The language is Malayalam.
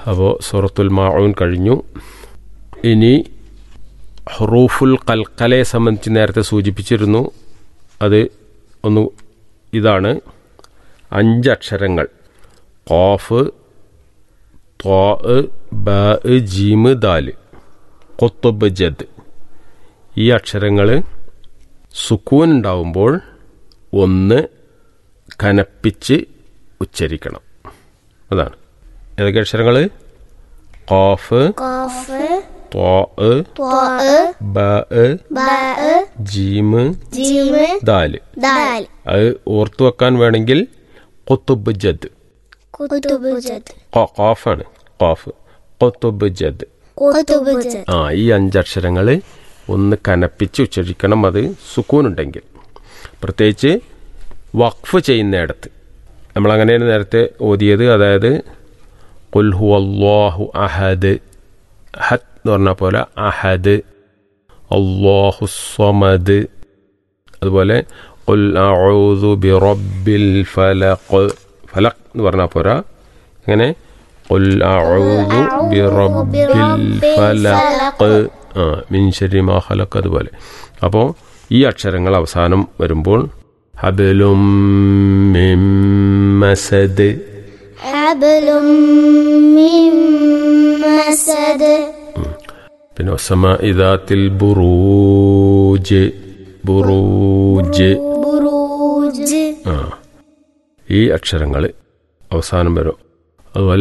അപ്പോൾ സൂറത്തുൽ മാഊൻ കഴിഞ്ഞു ഇനി ഹറൂഫുൽ കൽക്കലയെ സംബന്ധിച്ച് നേരത്തെ സൂചിപ്പിച്ചിരുന്നു അത് ഒന്ന് ഇതാണ് അഞ്ച് അക്ഷരങ്ങൾ ഖാഫ് ത്വാ ബ ജീമ് ദാല് കൊത്തുബ് ജദ് ഈ അക്ഷരങ്ങൾ സുക്കൂൻ ഉണ്ടാവുമ്പോൾ ഒന്ന് കനപ്പിച്ച് ഉച്ചരിക്കണം അതാണ് ഏതൊക്കെ അക്ഷരങ്ങൾ ഖാഫ് ഖാഫ് ത്വാ ത്വാ ബ ബ ജീമ് ജീമ് ദാല് ദാൽ അത് ഓർത്തു വെക്കാൻ വേണമെങ്കിൽ കൊത്തുബ് ജദ് കുതുബ് ജദ് ഖ- ഖാഫാണ് ഖാഫ് കൊത്തുബ് ജദ് കുതുബ് ജദ് ആ ഈ അഞ്ചക്ഷരങ്ങൾ ഒന്ന് കനപ്പിച്ച് ഉച്ചരിക്കണം അത് സുക്കൂനുണ്ടെങ്കിൽ പ്രത്യേകിച്ച് വഖഫ് ചെയ്യുന്നിടത്ത് നമ്മളങ്ങനെയാണ് നേരത്തെ ഓതിയത് അതായത് കുൽഹു അള്ളാഹു അഹദ് ഹത്ത് എന്ന് പറഞ്ഞ പോലെ അഹദ് അള്ളാഹു സമദ് അതുപോലെ ഖുൽ അഊദു ബിറബ്ബിൽ ഫലഖ് ഫലഖ് എന്ന് പറഞ്ഞാൽ പോരാ അങ്ങനെ ഖുൽ അഊദു ബിറബ്ബിൽ ഫലഖ് ആ മിൻ ശരി മാ ഖലഖ് അതുപോലെ അപ്പോൾ ഈ അക്ഷരങ്ങൾ അവസാനം വരുമ്പോൾ ഹബലും മിൻ മസദ് ഹബലും മിൻ മസദ് പിന്നെ ഒസമ ഇദാത്തിൽ ബുറൂജ് ബുറൂജ് ബുറൂജ് ആ ഈ അക്ഷരങ്ങൾ അവസാനം വരും അതുപോലെ